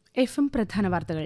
F M പ്രധാന വാർത്തകൾ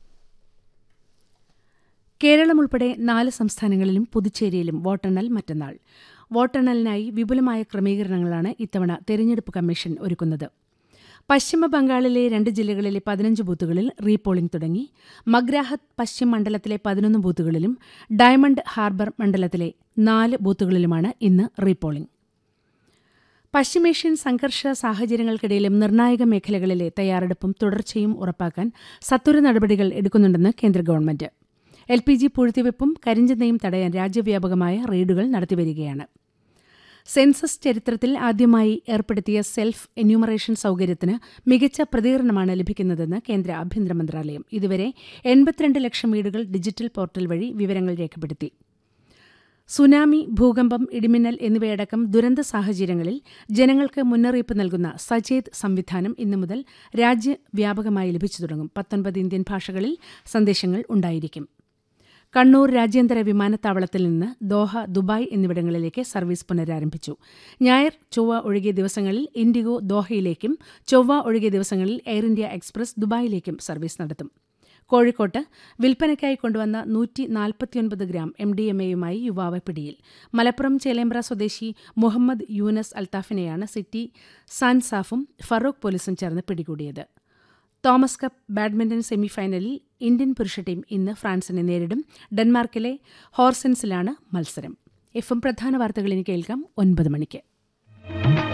കേരളം ഉൾപ്പെടെ നാല് സംസ്ഥാനങ്ങളിലും പുതുച്ചേരിയിലും വോട്ടെണ്ണൽ മറ്റന്നാൾ വോട്ടെണ്ണലിനായി വിപുലമായ ക്രമീകരണങ്ങളാണ് ഇത്തവണ തെരഞ്ഞെടുപ്പ് കമ്മീഷൻ ഒരുക്കുന്നത് പശ്ചിമ ബംഗാളിലെ രണ്ട് ജില്ലകളിലെ പതിനഞ്ച് ബൂത്തുകളിൽ റീപോളിംഗ് തുടങ്ങി മഗ്രാഹത്ത് പശ്ചിം മണ്ഡലത്തിലെ പതിനൊന്ന് ബൂത്തുകളിലും ഡയമണ്ട് ഹാർബർ മണ്ഡലത്തിലെ നാല് ബൂത്തുകളിലുമാണ് ഇന്ന് റീപോളിംഗ് പശ്ചിമേഷ്യൻ സംഘർഷ സാഹചര്യങ്ങൾക്കിടയിലും നിർണായക മേഖലകളിലെ തയ്യാറെടുപ്പും തുടർച്ചയും ഉറപ്പാക്കാൻ സത്വര നടപടികൾ എടുക്കുന്നുണ്ടെന്ന് കേന്ദ്ര ഗവൺമെന്റ് എൽ പി ജി പൂഴ്ത്തിവെപ്പും കരിഞ്ചന്തയും തടയാൻ രാജ്യവ്യാപകമായ റെയ്ഡുകൾ നടത്തിവരികയാണ് സെൻസസ് ചരിത്രത്തിൽ ആദ്യമായി ഏർപ്പെടുത്തിയ സെൽഫ് എന്യൂമറേഷൻ സൌകര്യത്തിന് മികച്ച പ്രതികരണമാണ് ലഭിക്കുന്നതെന്ന് കേന്ദ്ര ആഭ്യന്തര മന്ത്രാലയം ഇതുവരെ എൺപത്തിരണ്ട് ലക്ഷം വീടുകൾ ഡിജിറ്റൽ പോർട്ടൽ വഴി വിവരങ്ങൾ രേഖപ്പെടുത്തി സുനാമി ഭൂകമ്പം ഇടിമിന്നൽ എന്നിവയടക്കം ദുരന്ത സാഹചര്യങ്ങളിൽ ജനങ്ങൾക്ക് മുന്നറിയിപ്പ് നൽകുന്ന സചേത് സംവിധാനം ഇന്നു മുതൽ രാജ്യവ്യാപകമായി ലഭിച്ചു തുടങ്ങും പത്തൊൻപത് ഇന്ത്യൻ ഭാഷകളിൽ സന്ദേശങ്ങൾ ഉണ്ടായിരിക്കും കണ്ണൂർ രാജ്യാന്തര വിമാനത്താവളത്തിൽ നിന്ന് ദോഹ ദുബായ് എന്നിവിടങ്ങളിലേക്ക് സർവീസ് പുനരാരംഭിച്ചു ഞായർ ചൊവ്വ ഒഴികെ ദിവസങ്ങളിൽ ഇൻഡിഗോ ദോഹയിലേക്കും ചൊവ്വ ഒഴികെ ദിവസങ്ങളിൽ എയർ ഇന്ത്യ എക്സ്പ്രസ് ദുബായിലേക്കും സർവീസ് നടത്തും കോഴിക്കോട്ട് വിൽപ്പനയ്ക്കായി കൊണ്ടുവന്ന നൂറ്റി നാൽപ്പത്തിയൊൻപത് ഗ്രാം എം ഡി എം എയുമായി യുവാവ് പിടിയിൽ മലപ്പുറം ചേലേമ്പ്ര സ്വദേശി മുഹമ്മദ് യൂനസ് അൽത്താഫിനെയാണ് സിറ്റി സാൻസാഫും ഫറൂഖ് പോലീസും ചേർന്ന് പിടികൂടിയത് തോമസ് കപ്പ് ബാഡ്മിന്റൺ സെമിഫൈനലിൽ ഇന്ത്യൻ പുരുഷ ടീം ഇന്ന് ഫ്രാൻസിനെ നേരിടും ഡെൻമാർക്കിലെ ഹോർസെൻസിലാണ് മത്സരം എഫ് എം പ്രധാന വാർത്തകൾ ഇനി കേൾക്കാം ഒൻപത് മണിക്ക്